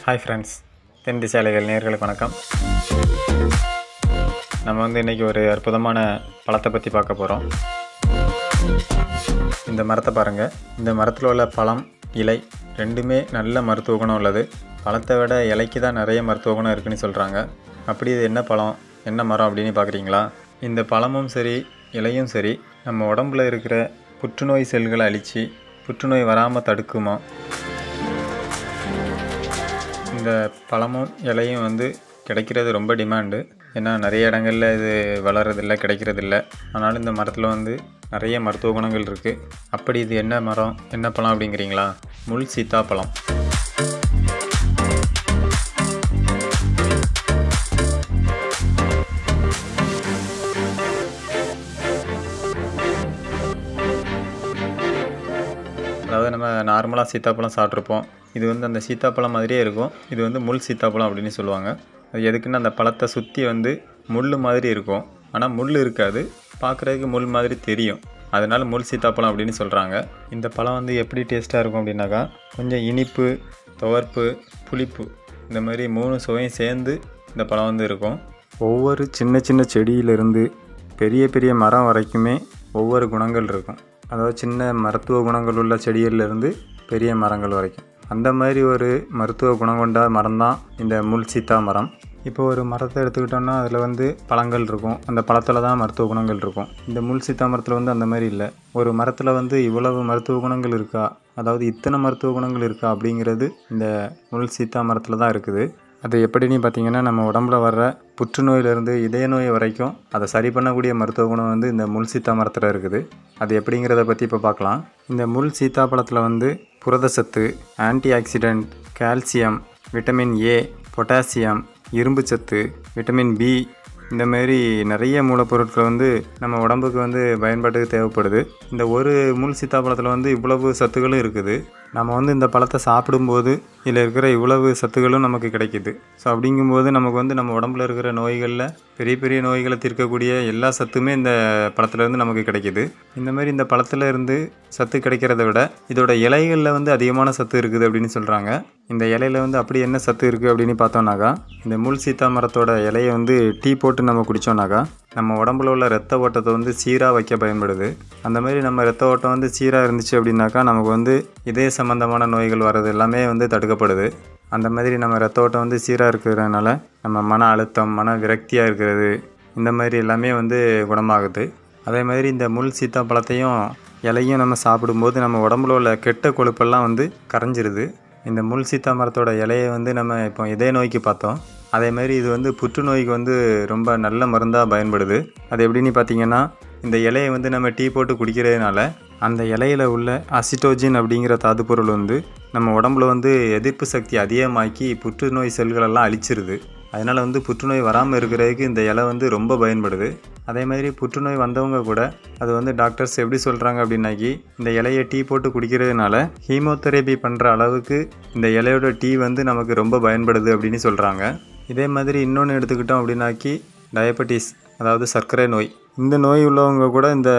hi friends தென் திசாலைகள் நேர்களுக்கு வணக்கம் நம்ம வந்து இன்றைக்கி ஒரு அற்புதமான பழத்தை பற்றி பார்க்க போகிறோம் இந்த மரத்தை பாருங்கள் இந்த மரத்தில் உள்ள பழம் இலை ரெண்டுமே நல்ல மருத்துவ குணம் உள்ளது பழத்தை விட இலைக்கு தான் நிறைய மருத்துவ குணம் இருக்குன்னு சொல்கிறாங்க அப்படி இது என்ன பழம் என்ன மரம் அப்படின்னு பார்க்குறீங்களா இந்த பழமும் சரி இலையும் சரி நம்ம உடம்புல இருக்கிற புற்றுநோய் செல்களை அழித்து புற்றுநோய் வராமல் தடுக்குமா இந்த பழமும் இலையும் வந்து கிடைக்கிறது ரொம்ப டிமாண்டு ஏன்னா நிறைய இடங்களில் இது வளர்றதில்ல கிடைக்கிறதில்ல ஆனாலும் இந்த மரத்தில் வந்து நிறைய மருத்துவ குணங்கள் இருக்குது அப்படி இது என்ன மரம் என்ன பழம் அப்படிங்கிறீங்களா முள் சீத்தாப்பழம் அதாவது நம்ம நார்மலாக சீத்தாப்பழம் சாப்பிட்ருப்போம் இது வந்து அந்த சீத்தாப்பழம் மாதிரியே இருக்கும் இது வந்து முள் சீத்தாப்பழம் அப்படின்னு சொல்லுவாங்க அது எதுக்குன்னா அந்த பழத்தை சுற்றி வந்து முள் மாதிரி இருக்கும் ஆனால் முள் இருக்காது பார்க்குறதுக்கு முள் மாதிரி தெரியும் அதனால் முள் சீத்தாப்பழம் அப்படின்னு சொல்கிறாங்க இந்த பழம் வந்து எப்படி டேஸ்ட்டாக இருக்கும் அப்படின்னாக்கா கொஞ்சம் இனிப்பு துவர்ப்பு புளிப்பு இந்த மாதிரி மூணு சுவையும் சேர்ந்து இந்த பழம் வந்து இருக்கும் ஒவ்வொரு சின்ன சின்ன செடியிலிருந்து பெரிய பெரிய மரம் வரைக்குமே ஒவ்வொரு குணங்கள் இருக்கும் அதாவது சின்ன மருத்துவ குணங்கள் உள்ள செடியிலிருந்து பெரிய மரங்கள் வரைக்கும் அந்த மாதிரி ஒரு மருத்துவ குணம் கொண்ட மரம் தான் இந்த முள் சீத்தா மரம் இப்போ ஒரு மரத்தை எடுத்துக்கிட்டோம்னா அதில் வந்து பழங்கள் இருக்கும் அந்த பழத்தில் தான் மருத்துவ குணங்கள் இருக்கும் இந்த முள் சீத்தா மரத்தில் வந்து அந்த மாதிரி இல்லை ஒரு மரத்தில் வந்து இவ்வளவு மருத்துவ குணங்கள் இருக்கா அதாவது இத்தனை மருத்துவ குணங்கள் இருக்கா அப்படிங்கிறது இந்த முள் சீத்தா மரத்தில் தான் இருக்குது அது எப்படின்னு பார்த்தீங்கன்னா நம்ம உடம்புல வர்ற புற்றுநோயிலிருந்து இதய நோய் வரைக்கும் அதை சரி பண்ணக்கூடிய மருத்துவ குணம் வந்து இந்த முள் சீத்தா மரத்தில் இருக்குது அது எப்படிங்கிறத பற்றி இப்போ பார்க்கலாம் இந்த முள் சீத்தாப்பழத்தில் வந்து புரதச்சத்து antioxidant calcium vitamin A potassium இரும்புச்சத்து விட்டமின் பி இந்த மாரி நிறைய மூலப்பொருட்கள் வந்து நம்ம உடம்புக்கு வந்து பயன்பாட்டுக்கு தேவைப்படுது இந்த ஒரு முள் சீத்தாப்பழத்தில் வந்து இவ்வளவு சத்துக்களும் இருக்குது நம்ம வந்து இந்த பழத்தை சாப்பிடும்போது இதில் இருக்கிற இவ்வளவு சத்துக்களும் நமக்கு கிடைக்குது ஸோ அப்படிங்கும்போது நமக்கு வந்து நம்ம உடம்புல இருக்கிற நோய்களில் பெரிய பெரிய நோய்களை தீர்க்கக்கூடிய எல்லா சத்துமே இந்த பழத்துலேருந்து நமக்கு கிடைக்குது இந்த மாதிரி இந்த பழத்தில் இருந்து சத்து கிடைக்கிறத விட இதோட இலைகளில் வந்து அதிகமான சத்து இருக்குது அப்படின்னு சொல்கிறாங்க இந்த இலையில வந்து அப்படி என்ன சத்து இருக்குது அப்படின்னு பார்த்தோம்னாக்கா இந்த முள் சீத்தா மரத்தோட இலையை வந்து டீ போட்டு நம்ம குடித்தோம்னாக்கா நம்ம உடம்புல உள்ள ரத்த ஓட்டத்தை வந்து சீராக வைக்க பயன்படுது அந்த மாதிரி நம்ம ரத்த ஓட்டம் வந்து சீராக இருந்துச்சு அப்படின்னாக்கா நமக்கு வந்து இதய சம்மந்தமான நோய்கள் வர்றது எல்லாமே வந்து தடுக்கப்படுது அந்த மாதிரி நம்ம ரத்த ஓட்டம் வந்து சீராக இருக்கிறதுனால நம்ம மன அழுத்தம் மன விரக்தியாக இருக்கிறது இந்த மாதிரி எல்லாமே வந்து குணமாகுது அதே மாதிரி இந்த முள் சீத்தா பழத்தையும் இலையும் நம்ம சாப்பிடும்போது நம்ம உடம்புல உள்ள கெட்ட கொழுப்பெல்லாம் வந்து கரைஞ்சிருது இந்த முள் சீத்தா மரத்தோட இலையை வந்து நம்ம இப்போ இதய நோய்க்கு பார்த்தோம் அதே மாதிரி இது வந்து புற்றுநோய்க்கு வந்து ரொம்ப நல்ல மருந்தாக பயன்படுது அது எப்படின்னு பார்த்தீங்கன்னா இந்த இலையை வந்து நம்ம டீ போட்டு குடிக்கிறதுனால அந்த இலையில உள்ள அசிட்டோஜின் அப்படிங்கிற தாதுப்பொருள் வந்து நம்ம உடம்புல வந்து எதிர்ப்பு சக்தி அதிகமாக்கி புற்றுநோய் செல்களெல்லாம் அழிச்சிருது அதனால் வந்து புற்றுநோய் வராமல் இருக்கிறதுக்கு இந்த இலை வந்து ரொம்ப பயன்படுது அதே மாதிரி புற்றுநோய் வந்தவங்க கூட அது வந்து டாக்டர்ஸ் எப்படி சொல்கிறாங்க அப்படின்னாக்கி இந்த இலையை டீ போட்டு குடிக்கிறதுனால ஹீமோதெரபி பண்ணுற அளவுக்கு இந்த இலையோட டீ வந்து நமக்கு ரொம்ப பயன்படுது அப்படின்னு சொல்கிறாங்க இதே மாதிரி இன்னொன்று எடுத்துக்கிட்டோம் அப்படின்னாக்கி டயபெட்டிஸ் அதாவது சர்க்கரை நோய் இந்த நோய் உள்ளவங்க கூட இந்த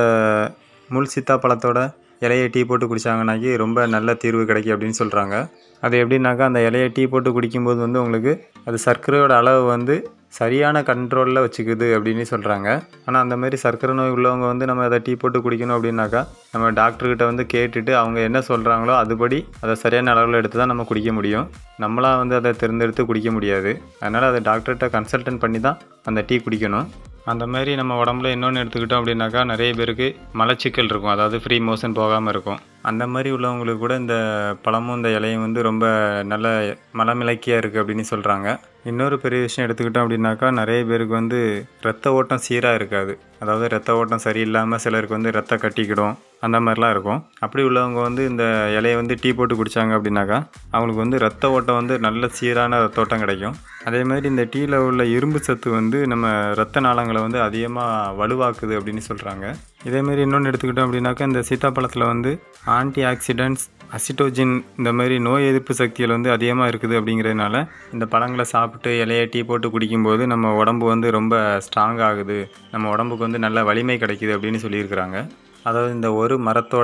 முள் சீத்தா பழத்தோட இலையை டீ போட்டு குடித்தாங்கனாக்கி ரொம்ப நல்ல தீர்வு கிடைக்கும் அப்படின்னு சொல்கிறாங்க அது எப்படின்னாக்கா அந்த இலையை டீ போட்டு குடிக்கும்போது வந்து உங்களுக்கு அது சர்க்கரையோட அளவு வந்து சரியான கண்ட்ரோலில் வச்சுக்குது அப்படின்னு சொல்கிறாங்க ஆனால் அந்த மாதிரி சர்க்கரை நோய் உள்ளவங்க வந்து நம்ம அதை டீ போட்டு குடிக்கணும் அப்படின்னாக்கா நம்ம டாக்டர்கிட்ட வந்து கேட்டுட்டு அவங்க என்ன சொல்கிறாங்களோ அதுபடி அதை சரியான அளவில் எடுத்து தான் நம்ம குடிக்க முடியும் நம்மளாக வந்து அதை தேர்ந்தெடுத்து குடிக்க முடியாது அதனால் அதை டாக்டர்கிட்ட கன்சல்டன்ட் பண்ணி தான் அந்த டீ குடிக்கணும் அந்த மாதிரி நம்ம உடம்புல இன்னொன்று எடுத்துக்கிட்டோம் அப்படின்னாக்கா நிறைய பேருக்கு மலச்சிக்கல் இருக்கும் அதாவது ஃப்ரீ மோஷன் போகாமல் இருக்கும் அந்த மாதிரி உள்ளவங்களுக்கு கூட இந்த பழமும் இந்த இலையும் வந்து ரொம்ப நல்ல மலமிளக்கியாக இருக்குது அப்படின்னு சொல்கிறாங்க இன்னொரு பெரிய விஷயம் எடுத்துக்கிட்டோம் அப்படின்னாக்கா நிறைய பேருக்கு வந்து ரத்த ஓட்டம் சீராக இருக்காது அதாவது ரத்த ஓட்டம் சரியில்லாமல் சிலருக்கு வந்து ரத்த கட்டிக்கிடும் அந்த மாதிரிலாம் இருக்கும் அப்படி உள்ளவங்க வந்து இந்த இலையை வந்து டீ போட்டு குடித்தாங்க அப்படின்னாக்கா அவங்களுக்கு வந்து ரத்த ஓட்டம் வந்து நல்ல சீரான ரத்த ஓட்டம் கிடைக்கும் அதே மாதிரி இந்த டீயில் உள்ள இரும்பு சத்து வந்து நம்ம ரத்த நாளங்களை வந்து அதிகமாக வலுவாக்குது அப்படின்னு சொல்கிறாங்க இதேமாரி இன்னொன்று எடுத்துக்கிட்டோம் அப்படின்னாக்கா இந்த சீத்தாப்பழத்தில் வந்து ஆன்டி ஆக்சிடென்ட்ஸ் அசிட்டோஜின் இந்த மாதிரி நோய் எதிர்ப்பு சக்திகள் வந்து அதிகமாக இருக்குது அப்படிங்கிறதுனால இந்த பழங்களை சாப்பிட்டு இலையை டீ போட்டு குடிக்கும்போது நம்ம உடம்பு வந்து ரொம்ப ஸ்ட்ராங் ஆகுது நம்ம உடம்புக்கு வந்து நல்ல வலிமை கிடைக்குது அப்படின்னு சொல்லியிருக்கிறாங்க அதாவது இந்த ஒரு மரத்தோட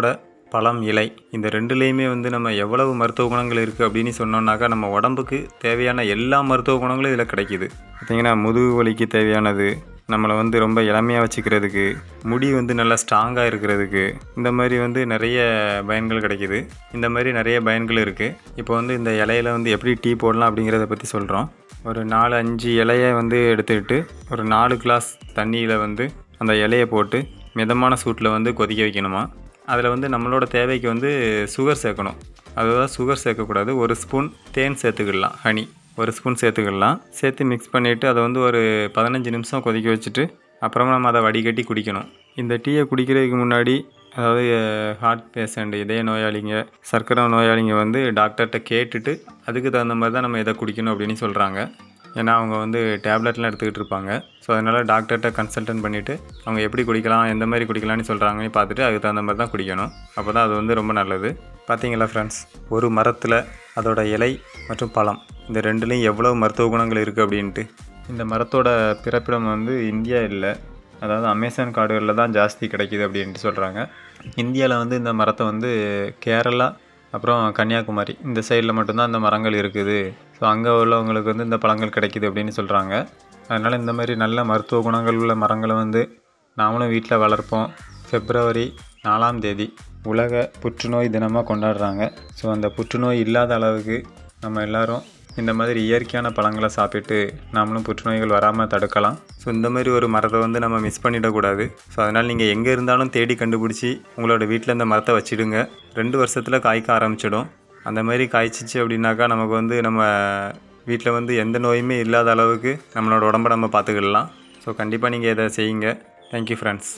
பழம் இலை இந்த ரெண்டுலேயுமே வந்து நம்ம எவ்வளவு மருத்துவ குணங்கள் இருக்குது அப்படின்னு சொன்னோம்னாக்கா நம்ம உடம்புக்கு தேவையான எல்லா மருத்துவ குணங்களும் இதில் கிடைக்கிது பார்த்திங்கன்னா முதுகு வலிக்கு தேவையானது நம்மளை வந்து ரொம்ப இளமையாக வச்சுக்கிறதுக்கு முடி வந்து நல்லா ஸ்ட்ராங்காக இருக்கிறதுக்கு இந்த மாதிரி வந்து நிறைய பயன்கள் கிடைக்கிது இந்த மாதிரி நிறைய பயன்கள் இருக்குது இப்போ வந்து இந்த இலையில வந்து எப்படி டீ போடலாம் அப்படிங்கிறத பற்றி சொல்கிறோம் ஒரு நாலு அஞ்சு இலையை வந்து எடுத்துக்கிட்டு ஒரு நாலு கிளாஸ் தண்ணியில் வந்து அந்த இலையை போட்டு மிதமான சூட்டில் வந்து கொதிக்க வைக்கணுமா அதில் வந்து நம்மளோட தேவைக்கு வந்து சுகர் சேர்க்கணும் அதுதான் சுகர் சேர்க்கக்கூடாது ஒரு ஸ்பூன் தேன் சேர்த்துக்கிடலாம் ஹனி ஒரு ஸ்பூன் சேர்த்துக்கிடலாம் சேர்த்து மிக்ஸ் பண்ணிவிட்டு அதை வந்து ஒரு பதினஞ்சு நிமிஷம் கொதிக்க வச்சுட்டு அப்புறமா நம்ம அதை வடிகட்டி குடிக்கணும் இந்த டீயை குடிக்கிறதுக்கு முன்னாடி அதாவது ஹார்ட் பேஷண்ட் இதய நோயாளிங்க சர்க்கரை நோயாளிங்க வந்து டாக்டர்கிட்ட கேட்டுட்டு அதுக்கு தகுந்த மாதிரி தான் நம்ம இதை குடிக்கணும் அப்படின்னு சொல்கிறாங்க ஏன்னா அவங்க வந்து டேப்லெட்லாம் எடுத்துக்கிட்டு இருப்பாங்க ஸோ அதனால் டாக்டர்கிட்ட கன்சல்டன் பண்ணிவிட்டு அவங்க எப்படி குடிக்கலாம் எந்த மாதிரி குடிக்கலாம்னு சொல்கிறாங்கன்னு பார்த்துட்டு அதுக்கு தகுந்த மாதிரி தான் குடிக்கணும் அப்போ தான் அது வந்து ரொம்ப நல்லது பார்த்தீங்களா ஃப்ரெண்ட்ஸ் ஒரு மரத்தில் அதோட இலை மற்றும் பழம் இந்த ரெண்டுலேயும் எவ்வளோ மருத்துவ குணங்கள் இருக்குது அப்படின்ட்டு இந்த மரத்தோட பிறப்பிடம் வந்து இந்தியா இல்லை அதாவது அமேசான் காடுகளில் தான் ஜாஸ்தி கிடைக்கிது அப்படின்ட்டு சொல்கிறாங்க இந்தியாவில் வந்து இந்த மரத்தை வந்து கேரளா அப்புறம் கன்னியாகுமரி இந்த சைடில் மட்டும்தான் இந்த மரங்கள் இருக்குது ஸோ அங்கே உள்ளவங்களுக்கு வந்து இந்த பழங்கள் கிடைக்கிது அப்படின்னு சொல்கிறாங்க அதனால் இந்த மாதிரி நல்ல மருத்துவ குணங்கள் உள்ள மரங்களை வந்து நாமளும் வீட்டில் வளர்ப்போம் பிப்ரவரி நாலாம் தேதி உலக புற்றுநோய் தினமாக கொண்டாடுறாங்க ஸோ அந்த புற்றுநோய் இல்லாத அளவுக்கு நம்ம எல்லாரும் இந்த மாதிரி இயற்கையான பழங்களை சாப்பிட்டு நாமளும் புற்றுநோய்கள் வராமல் தடுக்கலாம் ஸோ இந்த மாதிரி ஒரு மரத்தை வந்து நம்ம மிஸ் பண்ணிடக்கூடாது ஸோ அதனால் நீங்கள் எங்கே இருந்தாலும் தேடி கண்டுபிடிச்சி உங்களோட வீட்டில் இந்த மரத்தை வச்சிடுங்க ரெண்டு வருஷத்தில் காய்க்க ஆரம்பிச்சிடும் அந்த மாதிரி காய்ச்சிச்சு அப்படின்னாக்கா நமக்கு வந்து நம்ம வீட்டில் வந்து எந்த நோயுமே இல்லாத அளவுக்கு நம்மளோட உடம்ப நம்ம பார்த்துக்கிடலாம் ஸோ கண்டிப்பாக நீங்கள் இதை செய்யுங்க தேங்க்யூ ஃப்ரெண்ட்ஸ்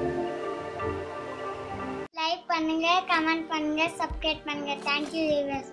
லைக் பண்ணுங்க கமெண்ட் பண்ணுங்க சப்ஸ்கிரைப் பண்ணுங்க தேங்க்யூ